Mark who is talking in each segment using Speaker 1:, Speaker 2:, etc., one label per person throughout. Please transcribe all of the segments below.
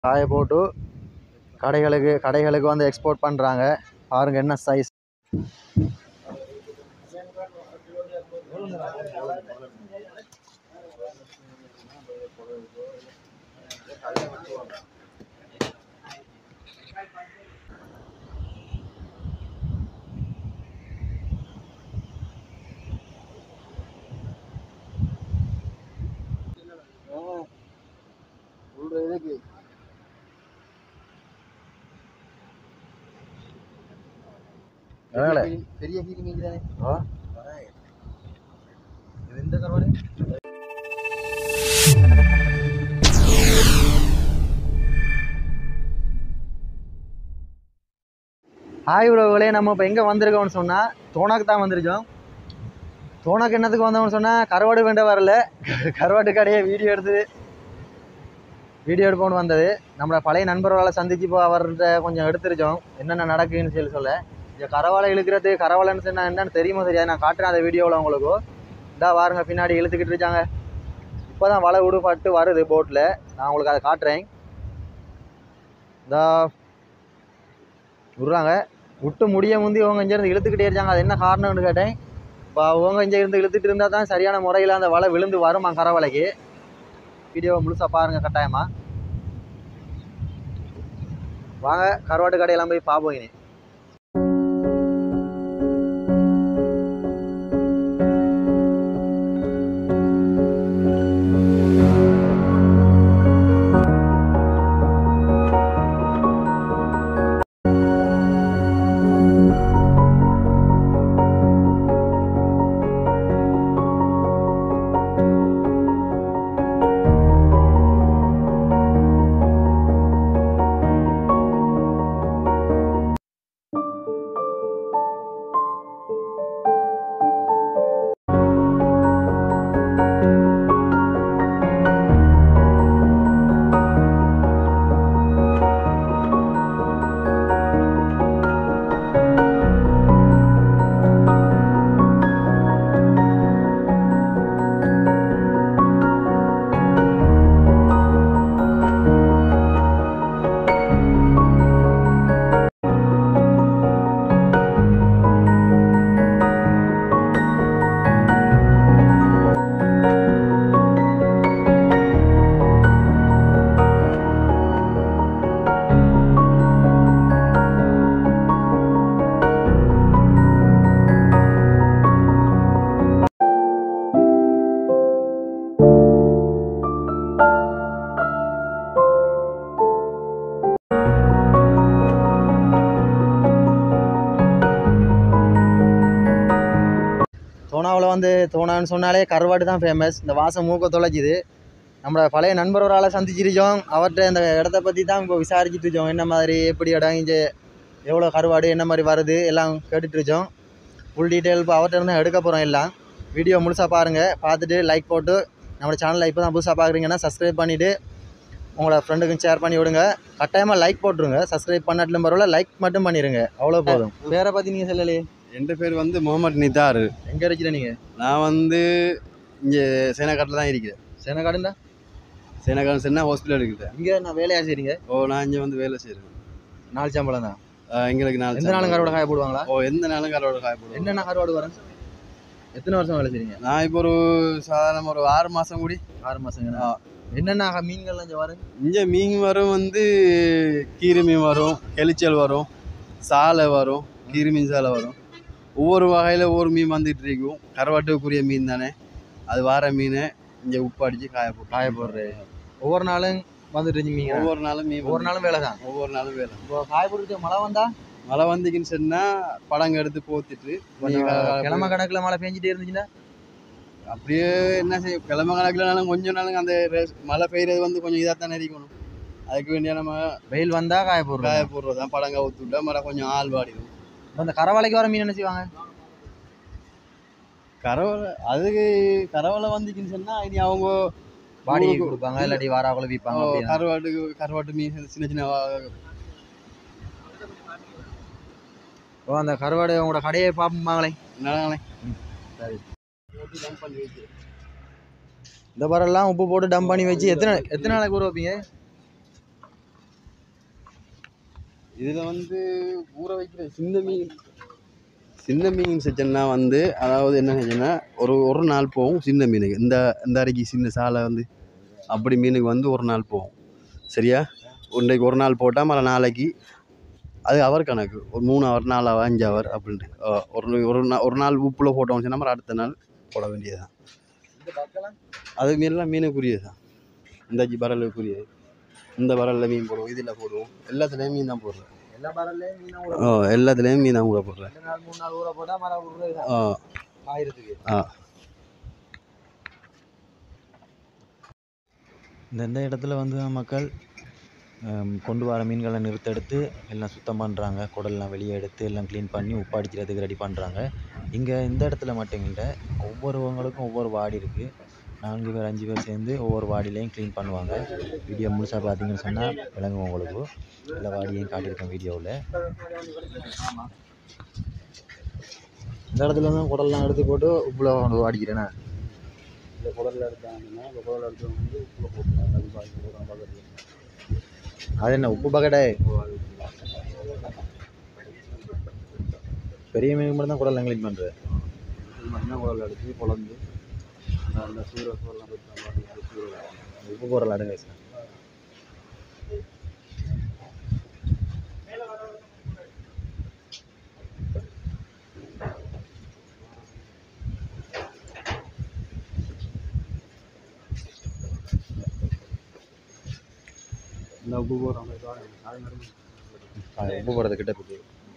Speaker 1: காய போட்டு கடைகளுக்கு கடைகளுக்கு வந்து எக்ஸ்போர்ட் பண்ணுறாங்க பாருங்க என்ன சைஸ் அதனால
Speaker 2: பெரிய கீரி மீன் தானே
Speaker 1: ஆ
Speaker 2: இது எந்த கருவாடு
Speaker 1: ஹாய் உறவுகளே நம்ம இப்போ எங்கே வந்திருக்கோம்னு சொன்னால் தோணாக்கு தான் வந்திருக்கோம் தோணாக்கு என்னத்துக்கு வந்தோம்னு சொன்னால் கருவாடு வேண்ட வரல கருவாட்டு கடையை வீடியோ எடுத்து வீடியோ எடுப்போம்னு வந்தது நம்மளை பழைய நண்பர்களால் சந்திச்சு இப்போ அவர்கிட்ட கொஞ்சம் எடுத்துருக்கோம் என்னென்ன நடக்குதுன்னு சொல்லி சொல்ல இந்த கரவாலை இழுக்கிறது கரவாலைன்னு சொன்னால் என்னன்னு தெரியுமோ தெரியாது நான் காட்டுறேன் அந்த வீடியோவில் உங்களுக்கு இதா பாருங்க பின்னாடி இழுத்துக்கிட்டு இருக்காங்க இப்போ தான் வலை விடுபட்டு வருது போட்டில் நான் உங்களுக்கு அதை காட்டுறேன் இதா விட்றாங்க விட்டு முடிய முந்தி அவங்க இங்கேருந்து இழுத்துக்கிட்டே இருக்காங்க அது என்ன காரணம்னு கேட்டேன் இப்போ அவங்க இங்கே இருந்து இழுத்துட்டு இருந்தால் தான் சரியான முறையில் அந்த வலை விழுந்து வருமா கரவலைக்கு வீடியோவை முழுசாக பாருங்கள் கட்டாயமாக வாங்க கருவாட்டு கடையெல்லாம் போய் பார்ப்போம் இனி தோணாவில் வந்து தோணான்னு சொன்னாலே கருவாடு தான் ஃபேமஸ் இந்த வாசம் மூக்க தொலைக்குது நம்மளோட பழைய நண்பர் ஒரு ஆளை சந்திச்சிருக்கோம் அவர்கிட்ட இந்த இடத்த பற்றி தான் இப்போ விசாரிச்சுட்டு இருக்கோம் என்ன மாதிரி எப்படி இடம் இங்கே எவ்வளோ கருவாடு என்ன மாதிரி வருது எல்லாம் கேட்டுட்டு இருக்கோம் ஃபுல் டீட்டெயில் இப்போ அவர்கிட்ட இருந்து எடுக்க போகிறோம் எல்லாம் வீடியோ முழுசாக பாருங்கள் பார்த்துட்டு லைக் போட்டு நம்ம சேனலை இப்போ தான் புதுசாக பார்க்குறீங்கன்னா சப்ஸ்கிரைப் பண்ணிவிட்டு உங்களோட ஃப்ரெண்டுக்கும் ஷேர் பண்ணி விடுங்க கட்டாயமாக லைக் போட்டுருங்க சப்ஸ்கிரைப் பண்ணாட்டிலும் பரவாயில்ல லைக் மட்டும் பண்ணிடுங்க அவ்வளோ போதும் பேரை பற்றி நீங்கள் சொல்லலையே
Speaker 3: என் பேர் வந்து முகமது நிதார்
Speaker 1: எங்கே இருக்கிற நீங்கள்
Speaker 3: நான் வந்து இங்கே சேனக்காட்டில் தான் இருக்கிறேன்
Speaker 1: சேனக்காடுண்டா
Speaker 3: சேனக்காடு சென்னா ஹாஸ்பிட்டல் இருக்குது
Speaker 1: இங்கே நான் வேலையாக செய்கிறீங்க
Speaker 3: ஓ நான் இங்கே வந்து வேலை செய்கிறேன்
Speaker 1: நாலு சம்பளம் தான்
Speaker 3: எங்களுக்கு நாலு
Speaker 1: எந்த நாளும் கருவாடு காய போடுவாங்களா
Speaker 3: ஓ எந்த நாளும் கரோட காய போடுவோம்
Speaker 1: என்னென்ன கருவாடு வரும் எத்தனை வருஷம் வேலை செய்றீங்க
Speaker 3: நான் இப்போ ஒரு சாதாரண ஒரு ஆறு மாதம் கூடி
Speaker 1: ஆறு மாதங்க என்னென்ன மீன்கள்லாம் இங்கே வரும்
Speaker 3: இங்கே மீன் வரும் வந்து கீரி மீன் வரும் கெளிச்சல் வரும் சாலை வரும் கீரி மீன் சாலை வரும் ஒவ்வொரு வகையில் ஒவ்வொரு மீன் வந்துட்டு இருக்கும் கருவாட்டுக்குரிய மீன் தானே அது வார மீனை இங்கே உப்பு அடித்து காய போட்டு
Speaker 1: காய போடுறது ஒவ்வொரு நாளும் வந்துட்டு இருக்கீங்க
Speaker 3: ஒவ்வொரு நாளும் மீன்
Speaker 1: ஒவ்வொரு நாளும் வேலை தான்
Speaker 3: ஒவ்வொரு நாளும் வேலை
Speaker 1: இப்போ காய போடுறது மழை வந்தா
Speaker 3: மழை வந்துக்குன்னு சொன்னா படங்க எடுத்து போத்திட்டு
Speaker 1: கொஞ்சம்
Speaker 3: நீ
Speaker 1: கிழமை கணக்கில் மழை பெஞ்சிட்டே இருந்துச்சுன்னா
Speaker 3: அப்படியே என்ன செய்ய கிழமை கணக்குலனாலும் கொஞ்ச நாளுங்க அந்த ரெஸ்- மழை பெய்யறது வந்து கொஞ்சம் இதாக தானே இருக்கணும் அதுக்கு வேண்டிய நம்ம
Speaker 1: வெயில் வந்தா காய போடுறது
Speaker 3: காய போடுறது தான் படங்க ஊற்றி விட்டா மழை கொஞ்சம் ஆள் வாடிடும்
Speaker 1: அந்த கரவாலைக்கு வர மீன் என்ன செய்வாங்க
Speaker 3: கரவலை அதுக்கு கரவலை வந்துச்சுன்னு சொன்னா இனி அவங்க
Speaker 1: பாடி
Speaker 3: ஊருக்கு-
Speaker 1: கொடுப்பாங்க இல்லாட்டி வாராக்குள்ள விற்பாங்க அப்படியா?
Speaker 3: கருவாட்டுக்கு கருவாட்டு மீன் சின்ன சின்ன வா-
Speaker 1: ஓ அந்த கருவாடு உங்களோட கடையை பார்ப்பாங்களே
Speaker 3: என்னடாண்ணே?
Speaker 1: சரி
Speaker 3: போட்டு dump பண்ணி வச்சு.
Speaker 1: இந்த பரெல்லாம் உப்பு போட்டு டம்ப் பண்ணி வச்சு எத்தனை எத்தனை நாளைக்கு ஊற வைப்பீங்க
Speaker 3: இதில் வந்து ஊற வைக்கிற சின்ன மீன் சின்ன மீன் செச்சன்னா வந்து அதாவது என்ன செஞ்சேன்னா ஒரு ஒரு நாள் போகும் சின்ன மீனுக்கு இந்த இந்த அறைக்கு சின்ன சாலை வந்து அப்படி மீனுக்கு வந்து ஒரு நாள் போகும் சரியா இன்றைக்கு ஒரு நாள் போட்டால் மறு நாளைக்கு அது அவர் கணக்கு ஒரு மூணு ஹவர் நாலு ஹவர் அஞ்சு ஹவர் அப்படின்ட்டு ஆ, ஒரு நா- ஒரு நாள் ஒரு நாள் உப்பில் போட்டோம் சொன்னால் மறு அடுத்த நாள் போட வேண்டியதுதான்
Speaker 1: இந்த பக்கலாம்
Speaker 3: அது மீன்லாம் மீனுக்குரியது தான் இந்த அஞ்சு பரலுக்குரியது இந்த பரலில் மீன் போடுவோம் இதில் போடுவோம் எல்லாத்துலேயும் மீன் தான் போடுறோம்
Speaker 1: எல்லா பரல்லையும் மீன் ஊற
Speaker 3: ஓ எல்லாத்துலேயும் மீன் தான் கூட போடுறேன்
Speaker 1: ரெண்டு நாள் மூணு நாள் ஊற போட்டா மரம் ஊறுறது
Speaker 3: ஆ
Speaker 1: ஆயிரத்துக்கு
Speaker 3: ஆ
Speaker 4: இந்த இந்த இடத்துல வந்து மக்கள் ஹம், கொண்டு வர மீன்களை நிறுத்தெடுத்து எல்லாம் சுத்தம் பண்ணுறாங்க குடல்லாம் வெளியே எடுத்து எல்லாம் க்ளீன் பண்ணி உப்பு அடிக்கிறதுக்கு ரெடி பண்ணுறாங்க இங்கே இந்த இடத்துல மட்டும் இல்லை ஒவ்வொருவங்களுக்கும் ஒவ்வொரு வார்டு இருக்குது நான்கு பேர் அஞ்சு பேர் சேர்ந்து ஒவ்வொரு வார்டிலையும் க்ளீன் பண்ணுவாங்க வீடியோ முழுசாக பார்த்தீங்கன்னு சொன்னால் விளங்கும் உங்களுக்கு எல்லா வார்டியையும் காட்டியிருக்கேன் வீடியோவில்
Speaker 1: இந்த இடத்துல தான் குடல்லாம் எடுத்து போட்டு உப்புல கொண்டு அடிக்கிறேன்னா
Speaker 3: இந்த குடலில் எடுத்தாங்கன்னா இந்த குடலில் எடுத்து வந்து உப்புல போட்டுருவாங்க அது பாக்கி போடுறாங்க பக்கத்தில்
Speaker 1: அது என்ன உப்பு பக்கெட்டே பெரிய மீன் மட்டும் தான் குடல்லாம் க்ளீன் பண்ணுறது
Speaker 3: மண்ணெண்ணெய் குடலில் எடுத்து குழம்பு அந்த சூரிய சோறுலாம் போட்டு சூரிய
Speaker 1: உப்பு போடுறல அடுங்க சார்
Speaker 3: இந்த உப்பு போடுறாங்க அது மாதிரி
Speaker 1: அது உப்பு போடுறது கிட்ட போட்டு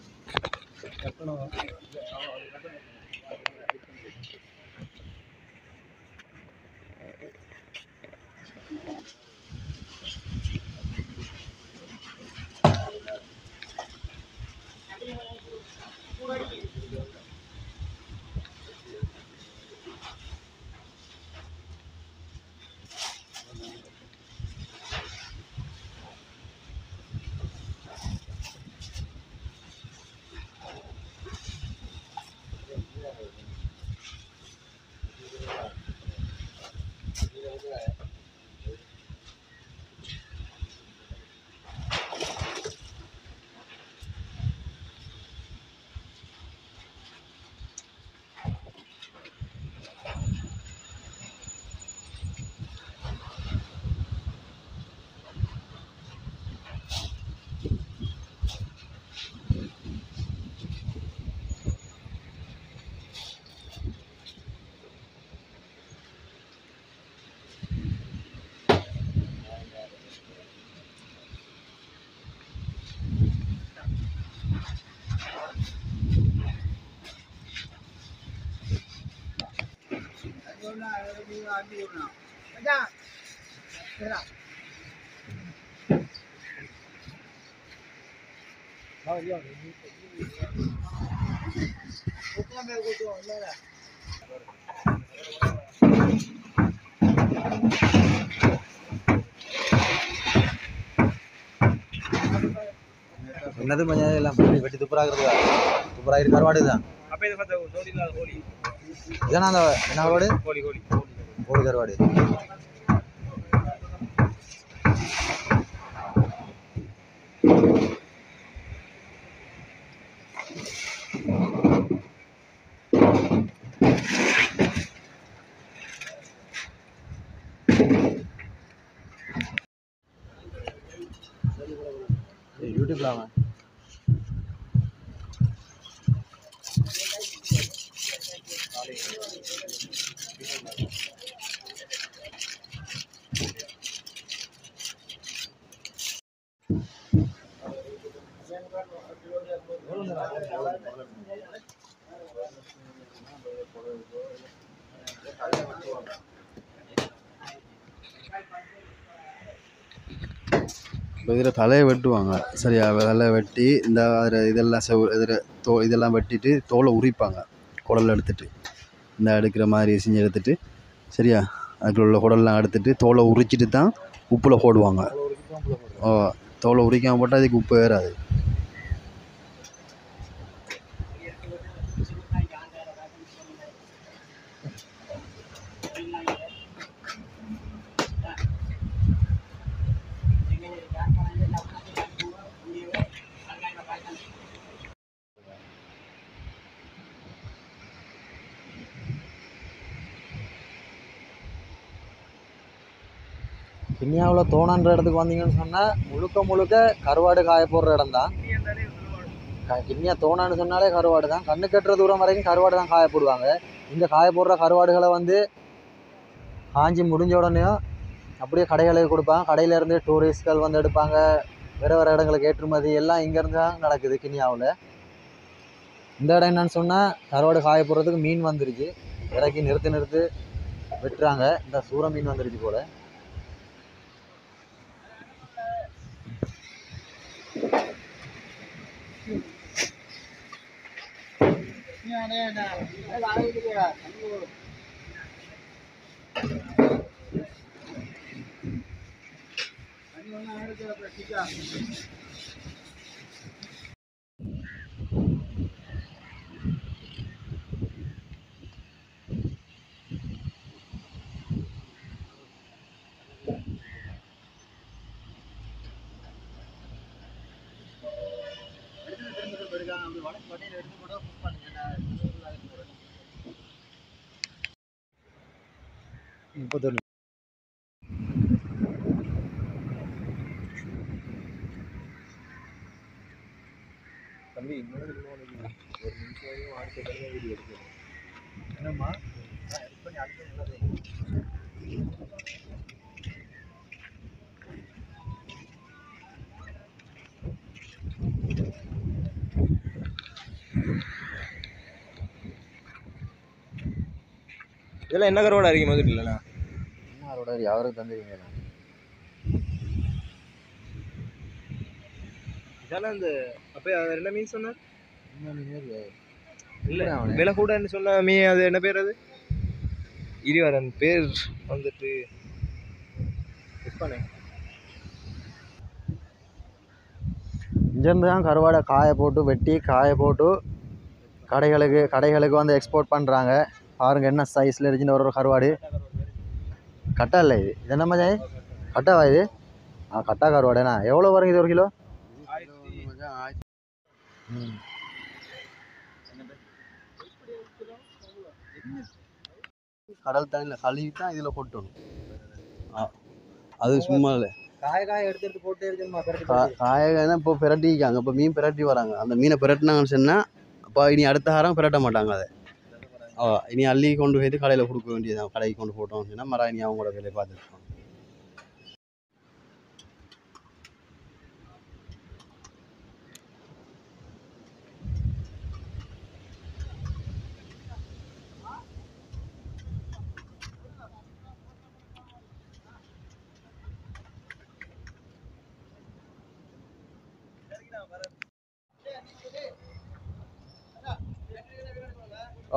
Speaker 1: என்னது கொஞ்சம் எல்லாம் வெட்டி வெட்டி துப்புராகிறது துப்புராகிட்டு கருவாடு தான் இதானா அந்த என்ன கருவாடு கோழி கருவாடு யூடியூப்ல அவன்
Speaker 3: இப்போ இதில் தலையை வெட்டுவாங்க சரியா தலை வெட்டி இந்த அதில் இதெல்லாம் செவ் இதில் தோ இதெல்லாம் வெட்டிட்டு தோலை உரிப்பாங்க குடல் எடுத்துட்டு இந்த எடுக்கிற மாதிரி செஞ்சு எடுத்துட்டு சரியா அதுக்குள்ள உள்ள குடல்லாம் எடுத்துட்டு தோலை உரிச்சிட்டு தான் உப்பில் போடுவாங்க ஓ தோலை உரிக்காம போட்டால் அதுக்கு உப்பு ஏறாது
Speaker 1: கிண்ணியாவில் தோணான்ற இடத்துக்கு வந்தீங்கன்னு சொன்னால் முழுக்க முழுக்க கருவாடு காய போடுற இடம் தான் கிண்ணியா தோணான்னு சொன்னாலே கருவாடு தான் கண்ணு கட்டுற தூரம் வரைக்கும் கருவாடு தான் காய போடுவாங்க இங்கே காய போடுற கருவாடுகளை வந்து காஞ்சி முடிஞ்ச உடனே அப்படியே கடைகளுக்கு கொடுப்பாங்க கடையில இருந்து டூரிஸ்ட்கள் வந்து எடுப்பாங்க வேறு வேறு இடங்களுக்கு ஏற்றுமதி எல்லாம் இங்கேருந்து தான் நடக்குது கிண்ணியாவில் இந்த இடம் என்னன்னு சொன்னால் கருவாடு காய போடுறதுக்கு மீன் வந்துருச்சு இறக்கி நிறுத்து நிறுத்து வெட்டுறாங்க இந்த சூற மீன் வந்துருச்சு போல் முப்பத்தொன்று
Speaker 2: தம்பி இன்னொரு ஒரு நிமிஷம் வரையும் அடுத்த தடவை வீடியோ எடுக்கணும்
Speaker 1: என்னம்மா
Speaker 2: இதெல்லாம் என்ன கருவாடு அரைக்கும் போது இல்லைண்ணா
Speaker 1: என்ன அவரோட யாருக்கு தந்துருவீங்க
Speaker 2: இதெல்லாம் இந்த அப்போ அது என்ன மீன் சொன்னார்
Speaker 1: இல்லை அவனே
Speaker 2: விலை கூடன்னு சொன்ன மீ அது என்ன பேர் அது இரிவரன் பேர் வந்துட்டு மிஸ் பண்ணேன்
Speaker 1: இங்கேருந்து தான் கருவாடை காய போட்டு வெட்டி காய போட்டு கடைகளுக்கு கடைகளுக்கு வந்து எக்ஸ்போர்ட் பண்ணுறாங்க பாருங்க என்ன சைஸில் இருக்குன்னு ஒரு ஒரு கருவாடு கட்டா இல்லை இது இது என்ன மஜா கட்டாவா இது ஆ கட்டா கருவாடுண்ணா எவ்வளோ வருங்க இது ஒரு கிலோ ம்
Speaker 3: கடல் தண்ணியில் கழுவி தான் இதில் கொட்டணும் ஆ, அது சும்மா இல்லை
Speaker 1: காய காய எடுத்து எடுத்து போட்டு இருக்குமா
Speaker 3: காயகம் இப்போ பிரட்டிக்காங்க இப்போ மீன் பிரட்டி வராங்க அந்த மீனை பிரட்டினாங்கன்னு சொன்னால் அப்போ இனி அடுத்த வாரம் பிரட்ட மாட்டாங்க அதை ஆ இனி அள்ளி கொண்டு போயிட்டு கடையில் கொடுக்க வேண்டியது கடைக்கு கொண்டு போட்டோம் சொன்னால் மரம் இனி அவங்களோட வேலையை பார்த்துருப்பாங்க
Speaker 1: ஓ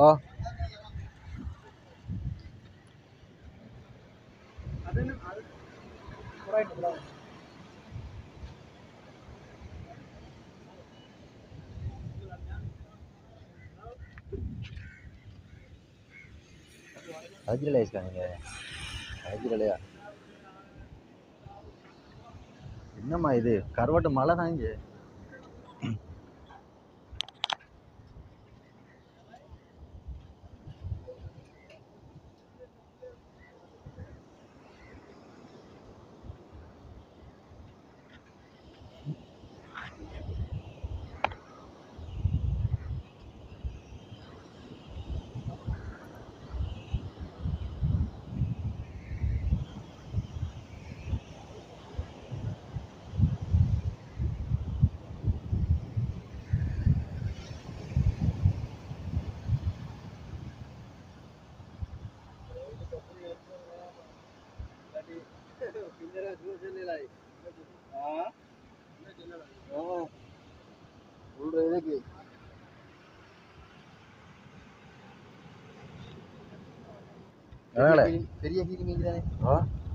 Speaker 1: அஜிரலையா இருக்கா நீங்கள் அஜிரலையா என்னம்மா இது கருவாட்டு மழை தான் இங்கே எவ்வளோ
Speaker 2: பெரிய கீரி மீன் தானே
Speaker 1: ஆ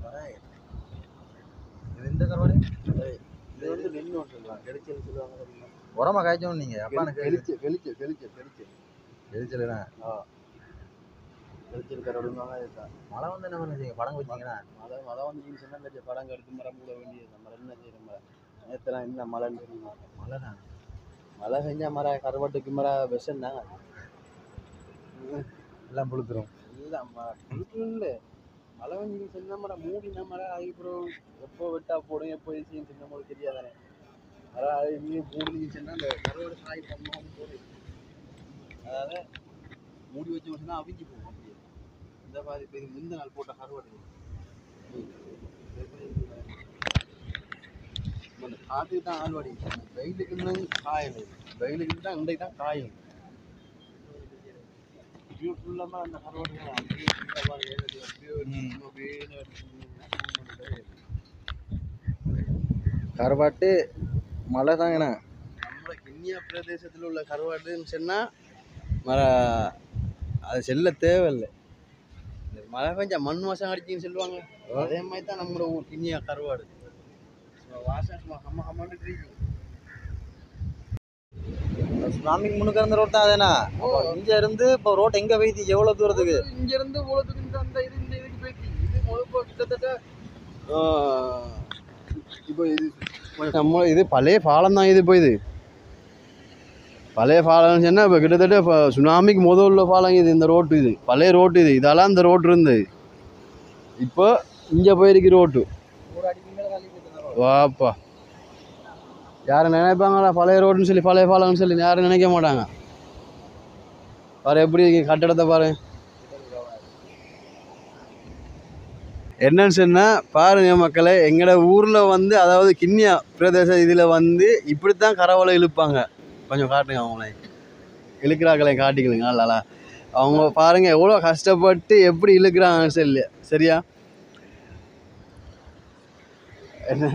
Speaker 2: இது இந்த கருவாடு இது வந்து நெல் ஒன்று சொல்லுவாங்க கிடைச்சல் சொல்லுவாங்க தெரியுமா
Speaker 1: உரமா காய்ச்சணும் நீங்கள் அப்பா எனக்கு
Speaker 3: கெளிச்சு கெளிச்சு கெளிச்சு கெளிச்சு
Speaker 1: எரிச்சலுண்ணா
Speaker 3: கெளிச்சல் கருவாடுங்க இதுதான்
Speaker 1: மழை வந்து என்ன பண்ணுறீங்க படம் வச்சிங்கன்னா
Speaker 3: மழை மழை வந்து நீங்கள் சொன்னால் இந்த படம் எடுத்து மரம் போட வேண்டியது நம்ம என்ன செய்யற மரம் நேற்றுலாம் என்ன மழைன்னு தெரியுமா
Speaker 1: மழை தான்
Speaker 3: மழை செஞ்சா மரம் கருவாட்டுக்கு மரம் விஷம் தாங்க
Speaker 1: எல்லாம் புழுத்துரும்
Speaker 3: இல்லை இல்லை அளவஞ்சி சின்ன மரம் மூடி நம்ம அதுக்கப்புறம் எப்போ வெட்டா போடும் எப்போ இது செய்யும் சின்ன மரம் தெரியாதானே அதான் அது இங்கே மூடி சொன்னா அந்த கருவோட சாய் பண்ணாமல் போடும் அதால மூடி வச்சு வச்சுன்னா அவிஞ்சு போகும் அப்படியே இந்த மாதிரி இப்போ இது முந்த நாள் போட்ட கருவாடு அந்த காட்டுக்கு தான் ஆள்வாடி வெயிலுக்கு தான் காயணும் வெயிலுக்கு தான் இன்றைக்கு தான் காயும் வியூ ஃபுல்லாக அந்த கருவாடு தான் அப்படியே full ஆ ஏறுது, அப்படியே ஒரு சும்மா வேலை அடிச்சுன்னா
Speaker 1: கருவாட்டு மழை தாங்கண்ணா
Speaker 3: நம்ம கிண்ணியா பிரதேசத்தில் உள்ள கருவாடுன்னு சொன்னால் மர அது செல்ல தேவையில்லை இந்த மழை பெஞ்சா மண் வாசம் அடிச்சின்னு சொல்லுவாங்க அதே மாதிரி தான் நம்மளோட ஊர் கிண்ணியா கருவாடு சும்மா வாசம் சும்மா ஹம்ம ஹம்மன்னு இருக்கு
Speaker 1: சுனாமிக்கு முன்னுக்கு இருந்த ரோட் தான் அதேண்ணா இங்க இருந்து இப்போ ரோட் எங்க வைத்தி எவ்வளவு தூரத்துக்கு
Speaker 3: இங்க இருந்து உலகத்துக்கு இந்த அந்த இது இந்த இதுக்கு போயிட்டு இது முழுக்க கிட்டத்தட்ட இப்போ இது நம்ம இது பழைய பாலம் தான் இது இப்போ இது பழைய பாலம்னு சொன்னால் இப்போ கிட்டத்தட்ட இப்போ சுனாமிக்கு முதல் உள்ள பாலம் இது இந்த ரோட்டு இது பழைய ரோட்டு இது இதெல்லாம் இந்த ரோட்டு இருந்தது இப்போ இங்கே போயிருக்கு ரோட்டு வாப்பா யாரும் நினைப்பாங்களா பழைய ரோடுன்னு சொல்லி பழைய பாலம்னு சொல்லி யாரும் நினைக்க மாட்டாங்க பாரு எப்படி இருக்கு கட்டடத்தை பாரு என்னன்னு சொன்னால் பாருங்க மக்களே எங்களோட ஊரில் வந்து அதாவது கிண்ணியா பிரதேச இதில் வந்து இப்படித்தான் கரவலை இழுப்பாங்க கொஞ்சம் காட்டுங்க அவங்களே இழுக்கிறாங்களே காட்டிக்கலுங்க நல்லா அவங்க பாருங்க எவ்வளோ கஷ்டப்பட்டு எப்படி இழுக்கிறாங்கன்னு சொல்லி சரியா என்ன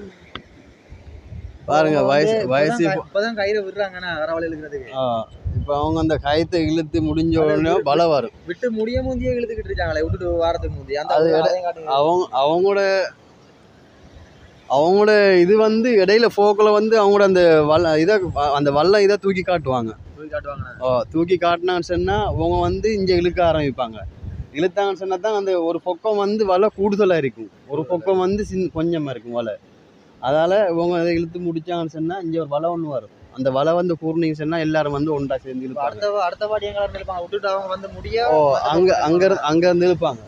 Speaker 3: பாருங்க வயசு வயசு இப்போ-
Speaker 1: இப்பதான் கயிறை விடுறாங்கண்ணா வரவழை இழுக்கிறதுக்கு
Speaker 3: ஆ, இப்போ அவங்க அந்த கயத்தை இழுத்து முடிஞ்ச உடனே பலம் வரும்
Speaker 1: விட்டு முடிய முந்தியே இழுத்துக்கிட்டு இருக்காங்களே விட்டுட்டு வாரத்துக்கு முந்தி அந்த
Speaker 3: அது
Speaker 1: அதையும் காட்டுங்க.
Speaker 3: அவங்க அவங்களோட அவங்களோட இது வந்து இடையில ஃபோக்கில் வந்து அவங்களோட அந்த வல்ல இதை அந்த வல்லம் இதை தூக்கி காட்டுவாங்க
Speaker 1: தூக்கி காட்டுவாங்கண்ணா
Speaker 3: ஓ தூக்கி காட்டினான்னு சொன்னால் அவங்க வந்து இங்கே இழுக்க ஆரம்பிப்பாங்க இழுத்தாங்கன்னு சொன்னால் தான் அந்த ஒரு பக்கம் வந்து வலை கூடுதலாக இருக்கும் ஒரு பக்கம் வந்து சின் கொஞ்சமாக இருக்கும் வலை அதால் இவங்க அதை இழுத்து முடிச்சாங்கன்னு சொன்னால் இங்கே ஒரு வலை ஒன்று வரும் அந்த வலை வந்து கூர்னீங்க சொன்னால் எல்லாரும் வந்து ஒன்றா சேர்ந்து
Speaker 1: இப்ப
Speaker 3: இழுப்பாங்க
Speaker 1: அடுத்த அடுத்த பாடி எங்க இருந்து இழுப்பாங்க விட்டுட்டு அவங்க வந்து முடிய
Speaker 3: ஓ அங்கே அங்கே அங்கே இருந்து இழுப்பாங்க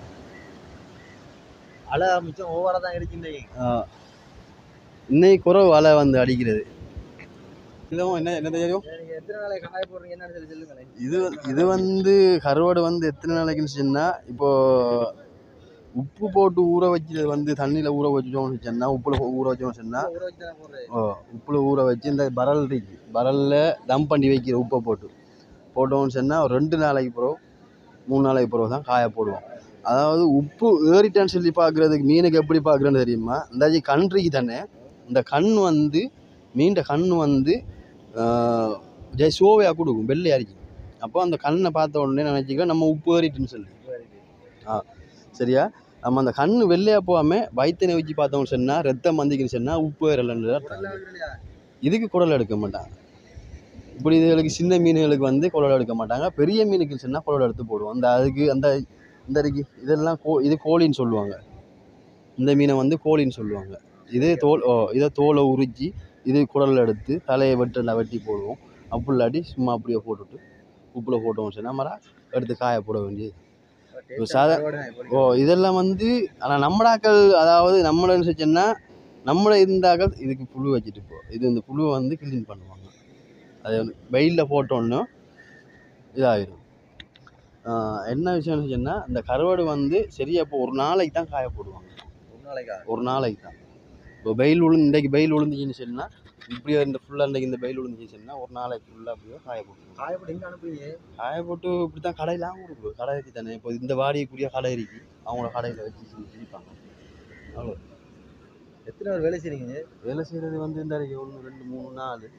Speaker 1: அலை மிச்சம் ஓவரா தான் இருக்கு
Speaker 3: ஆ. இன்னைக்கு குறவு வலை வந்து அடிக்கிறது இதுவும் என்ன என்ன தெரியும்
Speaker 1: நீங்க எத்தனை நாளைக்கு காய போடுறீங்க என்னன்னு சொல்லி சொல்லுங்களேன்
Speaker 3: இது வந்து- இது வந்து கருவாடு வந்து எத்தனை நாளைக்குன்னு சொன்னால் இப்போ உப்பு போட்டு ஊற வைக்கிறது வந்து தண்ணியில் ஊற வச்சோம்னு சொன்னால் உப்புல போ- ஊற வச்சோம்னு சொன்னால்
Speaker 1: ஊற வச்சு தான் போடுறேன்
Speaker 3: ஓ உப்புல ஊற வச்சு இந்த பரல் இருக்கு பரலில் தம் பண்ணி வைக்கிற உப்பை போட்டு போட்டோம்னு சொன்னால் ஒரு ரெண்டு நாளைக்கு பிறகு மூணு நாளைக்கு பிறகு தான் காய போடுவோம் அதாவது உப்பு ஏறிட்டான்னு சொல்லி பார்க்குறதுக்கு மீனுக்கு எப்படி பார்க்குறேன்னு தெரியுமா இந்த கன்றிக்கு தானே இந்த கண் வந்து மீண்ட கண் வந்து ஆஹ், ஜெய் சோவையாக கொடுக்கும் வெள்ளை அரிக்கும் அப்போ அந்த கண்ணை பார்த்த உடனே நினச்சிக்கலாம் நம்ம உப்பு ஏறிட்டுன்னு சொல்லி ஆ சரியா நம்ம அந்த கண் வெள்ளையாக போகாமல் வயிற்றினை வச்சு பார்த்தோம்னு சொன்னால் ரத்தம் வந்திக்குன்னு சொன்னால் உப்பு ஏறலன்னு அர்த்தம். இதுக்கு குடல் எடுக்க மாட்டாங்க இப்படி இதுகளுக்கு சின்ன மீன்களுக்கு வந்து குடல் எடுக்க மாட்டாங்க பெரிய மீனுக்கு சொன்னால் குடல் எடுத்து போடுவோம் அந்த அதுக்கு அந்த இந்த இருக்கு இதெல்லாம் கோ இது கோழின்னு சொல்லுவாங்க இந்த மீனை வந்து கோழின்னு சொல்லுவாங்க இது தோல் ஓ இதை தோலை உரிச்சு இது குடல் எடுத்து தலையை வெட்டல வெட்டி போடுவோம் அப்படி இல்லாட்டி சும்மா அப்படியே போட்டுட்டு உப்பில் போட்டோம்னு சொன்னால் மரம் எடுத்து காய போட வேண்டியது இப்போ சாதா ஓ இதெல்லாம் வந்து ஆனால் நம்மடாக்கள் அதாவது நம்மளன்னு சொன்னா நம்மள இருந்தாக்கள் இதுக்கு புழு வச்சுட்டு போ இது இந்த புழுவை வந்து க்ளீன் பண்ணுவாங்க அது வந்து வெயிலில் போட்டோன்னா இதாகிடும் என்ன விஷயம்னு சொன்னால் இந்த கருவாடு வந்து சரியா இப்போ ஒரு நாளைக்கு தான் காய போடுவாங்க
Speaker 1: ஒரு நாளைக்கா
Speaker 3: ஒரு நாளைக்கு தான் இப்போ வெயில் விழுந்து இன்றைக்கு வெயில் விழுந்துச்சின்னு சொன்னால் இப்படியே இந்த ஃபுல்லாக இன்றைக்கி இந்த வெயில் விழுந்துச்சின்னு சொன்னால் ஒரு நாளைக்கு ஃபுல்லாக அப்படியே காய போட்டுருவாங்க
Speaker 1: காயப்பட்டு எங்க அனுப்புறீங்க
Speaker 3: காய போட்டு இப்படி தான் கடையெல்லாம் இருக்குது கடை இருக்கு தானே இப்போ இந்த வாடியக்கூடிய கடை இருக்கு அவங்கள கடையில் வச்சு செஞ்சு விற்பாங்க அவ்வளோ
Speaker 1: எத்தனை பேர் வேலை செய்றீங்க
Speaker 3: வேலை செய்கிறது வந்து இந்த ஒன்று ரெண்டு மூணு நாலு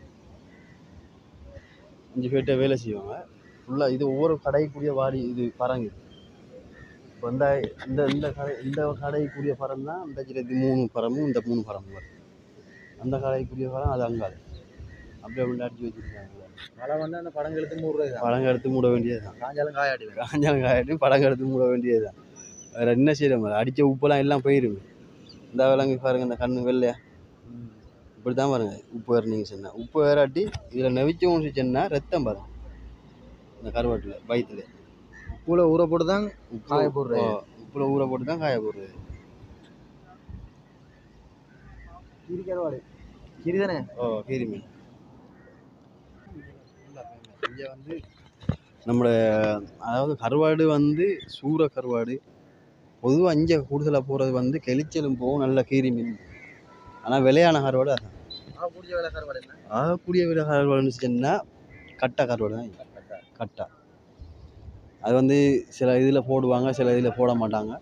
Speaker 3: அஞ்சு பேர்கிட்ட வேலை செய்வாங்க ஃபுல்லாக இது ஒவ்வொரு கடைக்குரிய வாடி இது பறங்கு இப்போ இந்த இந்த இந்த கடை இந்த கடைக்குரிய பறம் தான் இந்த இது மூணு பறமும் இந்த மூணு பறமும் வரும் அந்த கடைக்குரிய பறம் அது அங்காது அப்படியே அப்படி அடிச்சு வச்சுருக்காங்க
Speaker 1: மழை வந்து அந்த படம் எடுத்து மூணு ரூபாய் தான்
Speaker 3: பழங்க எடுத்து மூட வேண்டியது தான்
Speaker 1: காஞ்சாலும் காயாடிவேன்
Speaker 3: காஞ்சாலும் காயாட்டி பழங்க எடுத்து மூட வேண்டியது தான் வேறு என்ன செய்யற அடித்த உப்பெல்லாம் எல்லாம் போயிடும் இந்த விலங்கு பாருங்க இந்த கண்ணு வெள்ளையா இப்படி தான் பாருங்க உப்பு வேறு நீங்கள் சொன்னால் உப்பு வேறாட்டி இதில் நெவிச்சவும் சொன்னால் ரத்தம் பாருங்க இந்த கருவாட்டில் வயிற்றுல
Speaker 1: பூல ஊற போட்டு தான் காய போடுறேன்.
Speaker 3: உப்பில் ஊற போட்டு தான் காய போடுறது
Speaker 1: கீரி கருவாடு கீரி தானே
Speaker 3: ஓ கீரி மீன் இங்கே வந்து நம்மளோட அதாவது கருவாடு வந்து சூற கருவாடு பொதுவாக இங்கே கூடுதலாக போகிறது வந்து கெளிச்சலும் போகும் நல்ல கீரி மீன் ஆனால் விலையான கருவாடு அதான்
Speaker 1: பிடிச்ச வேலை கருவாடு என்ன
Speaker 3: ஆகக்கூடிய விலை கருவாடுன்னு சொன்னா கட்டா கருவாடு தான் இது. கட்டா அது வந்து சில இதில் போடுவாங்க சில இதில் போட மாட்டாங்க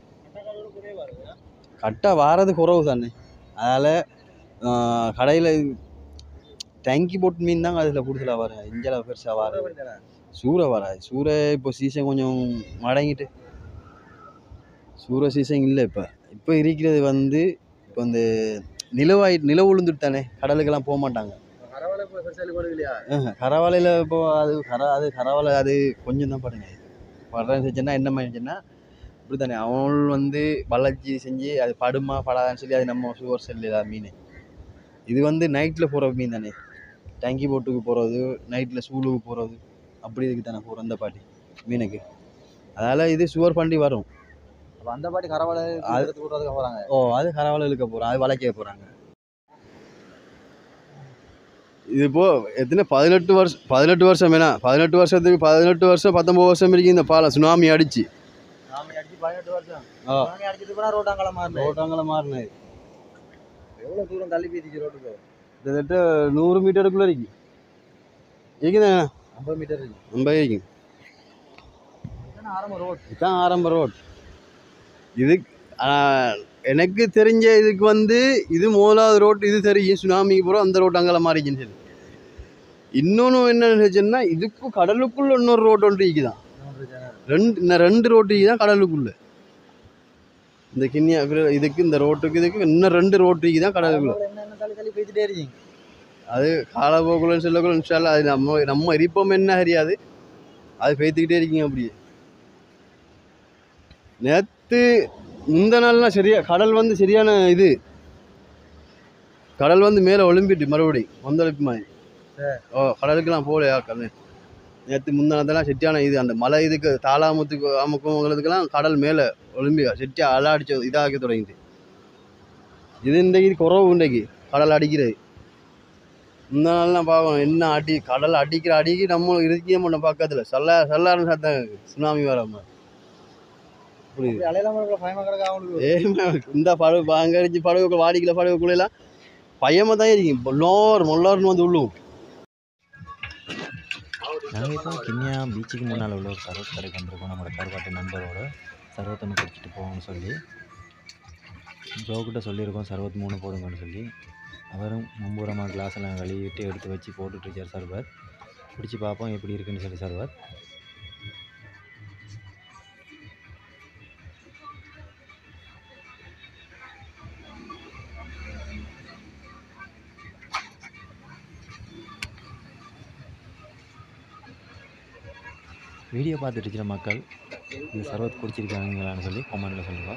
Speaker 3: கட்டா வாரது குறவு தானே அதனால் கடையில் டேங்கி போட்டு மீன் தாங்க அதில் கூடுதலாக வரும் இஞ்சளவு பெருசாக வராது சூறை வராது சூறை இப்போ சீசன் கொஞ்சம் மடங்கிட்டு சூறை சீசன் இல்லை இப்போ இப்போ இருக்கிறது வந்து இப்போ இந்த நிலவாய் நில உளுந்துட்டு தானே கடலுக்கெல்லாம் போக மாட்டாங்க
Speaker 1: கரவாலை பெருசாலி போடுது இல்லையா
Speaker 3: கரவாலையில் இப்போ அது கர அது கரவாலை அது கொஞ்சம் தான் பாருங்க படுறேன்னு செஞ்சேன்னா என்ன மாதிரிச்சுன்னா இப்படி தானே அவன் வந்து வளர்ச்சி செஞ்சு அது படுமா படாதான்னு சொல்லி அது நம்ம சுவர் செல்லுதா மீன் இது வந்து நைட்டில் போகிற மீன் தானே டேங்கி போட்டுக்கு போகிறது நைட்டில் சூளுக்கு போகிறது அப்படி இதுக்கு தானே போகிறோம் அந்த பாட்டி மீனுக்கு அதனால் இது சுவர் பண்ணி வரும்
Speaker 1: அப்ப அந்த பாட்டி கரவாலை
Speaker 3: அது-
Speaker 1: எடுத்து விடுறதுக்கு போறாங்க
Speaker 3: ஓ அது கரவாலை இழுக்க போகிறோம் அது வளைக்க போகிறாங்க இது இப்போ எத்தனை பதினெட்டு வருஷம் பதினெட்டு வருஷம் வேணா பதினெட்டு வருஷத்துக்கு பதினெட்டு வருஷம் பத்தொம்பது வருஷம் வரைக்கும் இந்த பாலம் சுனாமி அடிச்சு
Speaker 1: நாம அடிச்சு பதினெட்டு வருஷம்
Speaker 3: ஆ.
Speaker 1: நாம அடிச்சிட்டு போனா ரோட்டாங்கல மாறினேன்
Speaker 3: ரோட்டாங்களை மாறினது
Speaker 1: எவ்வளவு தூரம் தள்ளி போயிடுச்சு ரோட்டுக்கு
Speaker 3: கிட்டத்தட்ட நூறு மீட்டருக்குள்ளே இருக்கு இருக்குதா
Speaker 1: ஐம்பது மீட்டர் இருக்கு
Speaker 3: ரொம்ப இருக்கு
Speaker 1: இதுதானே ஆரம்ப ரோட்
Speaker 3: இதுதான் ஆரம்ப ரோட் இது ஆஹ், எனக்கு தெரிஞ்ச இதுக்கு வந்து இது முதலாவது ரோட் இது தெரியும் சுனாமிக்கு போகிறோம் அந்த ரோட் அங்கே மாறிச்சுன்னு சொல்லி இன்னொன்று என்ன சொன்னா இதுக்கு கடலுக்குள்ள இன்னொரு ரோட் ஒன்று இருக்குதான் ரெண்டு இந்த ரெண்டு ரோட்டு தான் கடலுக்குள்ள இந்த கிண்ணியா இதுக்கு இந்த ரோட்டுக்கு இதுக்கு இன்னும் ரெண்டு ரோட்டு தான் கடலுக்குள்ள
Speaker 1: என்ன தள்ளி தள்ளி போயிட்டே இருக்கீங்க
Speaker 3: காலப்போக்குள்ளன்னு சொல்லக்குள்ள இன்ஷால்லா அது நம்ம நம்ம இருப்போம் என்ன அறியாது அது பேத்துக்கிட்டே இருக்கீங்க அப்படியே நேற்று முந்த நாள்லாம் சரியா கடல் வந்து சரியான இது கடல் வந்து மேலே ஒலிம்பிட்டு மறுபடியும் வந்தளிப்பு மாதிரி ஓ கடலுக்குலாம் போகலையா கடல் நேற்று முந்தானதெல்லாம் செட்டியான இது அந்த மலை இதுக்கு தாளாமுத்துக்கு அமுக்கவங்களுக்கெல்லாம் கடல் மேலே ஒலிம்பியா செட்டியா அலை அடிச்சு இதாக்க தொடங்கிது இது இன்றைக்கு குறவு இன்றைக்கு கடல் அடிக்கிறது இந்த நாள்லாம் பார்க்கணும் என்ன அடி கடல் அடிக்கிற அடிக்கு நம்ம இருக்கவே மாட்டோம் பக்கத்தில் சல்லா சல்லாருன்னு சத்தம் கேக்குது. சுனாமி வர மாதிரி புரியுது
Speaker 1: அலையெல்லாம் இருக்கிற பயமா கிடக்கு அவங்களுக்கு
Speaker 3: ஏமா இந்த படகு அங்கே அடிச்சு படகுக்குள்ள வாடிக்கல படகுக்குள்ளெல்லாம் பயமாக தான் இருக்கும் மொல்லோர் மொல்லோர்னு வந்து உள்ளும்
Speaker 4: நாங்கள் இப்போ கிண்ணியா பீச்சுக்கு முன்னால் உள்ள ஒரு சர்வத் கடைக்கு வந்திருக்கோம் நம்மளோட கருவாட்டு நண்பரோட சர்வத் ஒன்று குடிச்சிட்டு போவோம்னு சொல்லி ஜோக்கிட்ட சொல்லியிருக்கோம் சர்வத் மூணு போடுங்கன்னு சொல்லி அவரும் மும்பூரமாக கிளாஸ் எல்லாம் கழுவிட்டு எடுத்து வச்சு போட்டுட்ருக்கார் சர்வத் குடிச்சு பார்ப்போம் எப்படி இருக்குன்னு சொல்லி சர்வத் வீடியோ பார்த்துட்டு இருக்கிற மக்கள் இந்த சர்வத் குடிச்சிருக்காங்களான்னு சொல்லி கமெண்ட்டில் சொல்லுங்கள்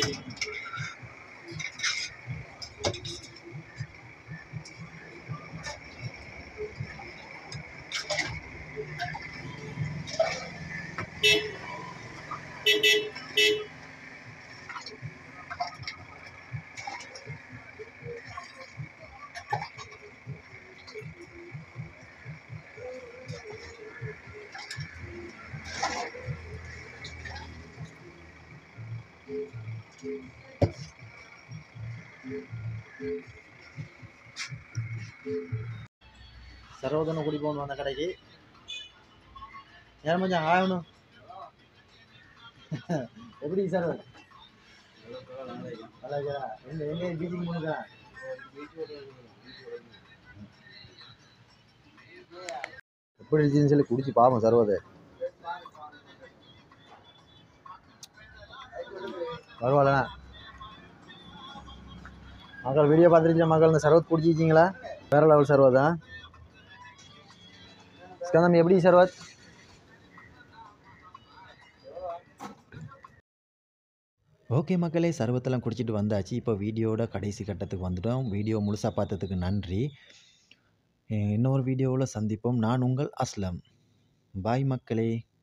Speaker 1: சர்வதன குடி போகணும் அந்த கடைக்கு ஏன் மச்சான் ஆகணும் எப்படி சார் நல்லா இருக்கா எங்க எங்க பீச்சுக்கு போனுக்கா எப்படி இருந்துச்சுன்னு சொல்லி குடிச்சு பாப்போம் சர்வதை பரவாயில்லண்ணா மக்கள் வீடியோ பார்த்துருக்கீங்க மக்கள் இந்த சர்வத் குடிச்சிருக்கீங்களா வேற லெவல் சர்வத் தான் ஸ்கந்தம் எப்படி சர்வத்
Speaker 4: ஓகே மக்களே சர்வத்தெல்லாம் குடிச்சிட்டு வந்தாச்சு இப்போ வீடியோட கடைசி கட்டத்துக்கு வந்துட்டோம் வீடியோ முழுசாக பார்த்ததுக்கு நன்றி அஹ் இன்னொரு வீடியோவில் சந்திப்போம் நான் உங்கள் அஸ்லம் பாய் மக்களே